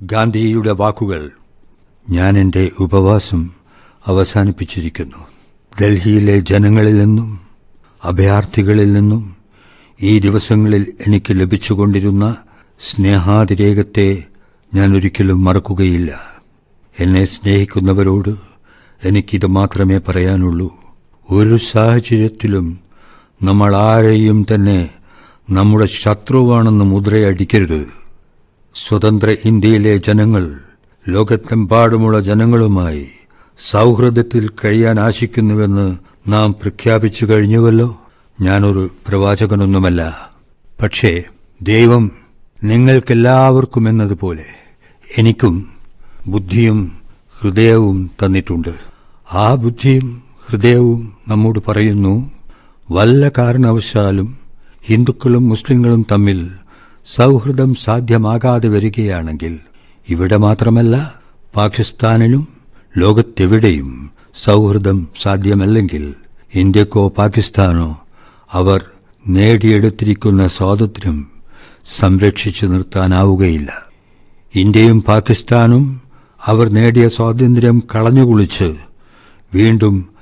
ഗാന്ധിയുടെ വാക്കുകൾ ഞാൻ എൻ്റെ ഉപവാസം അവസാനിപ്പിച്ചിരിക്കുന്നു ഡൽഹിയിലെ ജനങ്ങളിൽ നിന്നും അഭയാർത്ഥികളിൽ നിന്നും ഈ ദിവസങ്ങളിൽ എനിക്ക് ലഭിച്ചുകൊണ്ടിരുന്ന സ്നേഹാതിരേകത്തെ ഞാൻ ഒരിക്കലും മറക്കുകയില്ല എന്നെ സ്നേഹിക്കുന്നവരോട് എനിക്കിത് മാത്രമേ പറയാനുള്ളൂ ഒരു സാഹചര്യത്തിലും നമ്മൾ ആരെയും തന്നെ നമ്മുടെ ശത്രുവാണെന്ന് മുദ്രയടിക്കരുത് സ്വതന്ത്ര ഇന്ത്യയിലെ ജനങ്ങൾ ലോകത്തെമ്പാടുമുള്ള ജനങ്ങളുമായി സൗഹൃദത്തിൽ കഴിയാൻ ആശിക്കുന്നുവെന്ന് നാം പ്രഖ്യാപിച്ചു കഴിഞ്ഞുവല്ലോ ഞാനൊരു പ്രവാചകനൊന്നുമല്ല പക്ഷേ ദൈവം നിങ്ങൾക്കെല്ലാവർക്കും എന്നതുപോലെ എനിക്കും ബുദ്ധിയും ഹൃദയവും തന്നിട്ടുണ്ട് ആ ബുദ്ധിയും ഹൃദയവും നമ്മോട് പറയുന്നു വല്ല കാരണവശാലും ഹിന്ദുക്കളും മുസ്ലിങ്ങളും തമ്മിൽ സൗഹൃദം സാധ്യമാകാതെ വരികയാണെങ്കിൽ ഇവിടെ മാത്രമല്ല പാകിസ്ഥാനിലും ലോകത്തെവിടെയും സൗഹൃദം സാധ്യമല്ലെങ്കിൽ ഇന്ത്യക്കോ പാകിസ്ഥാനോ അവർ നേടിയെടുത്തിരിക്കുന്ന സ്വാതന്ത്ര്യം സംരക്ഷിച്ചു നിർത്താനാവുകയില്ല ഇന്ത്യയും പാകിസ്ഥാനും അവർ നേടിയ സ്വാതന്ത്ര്യം കളഞ്ഞുകുളിച്ച് വീണ്ടും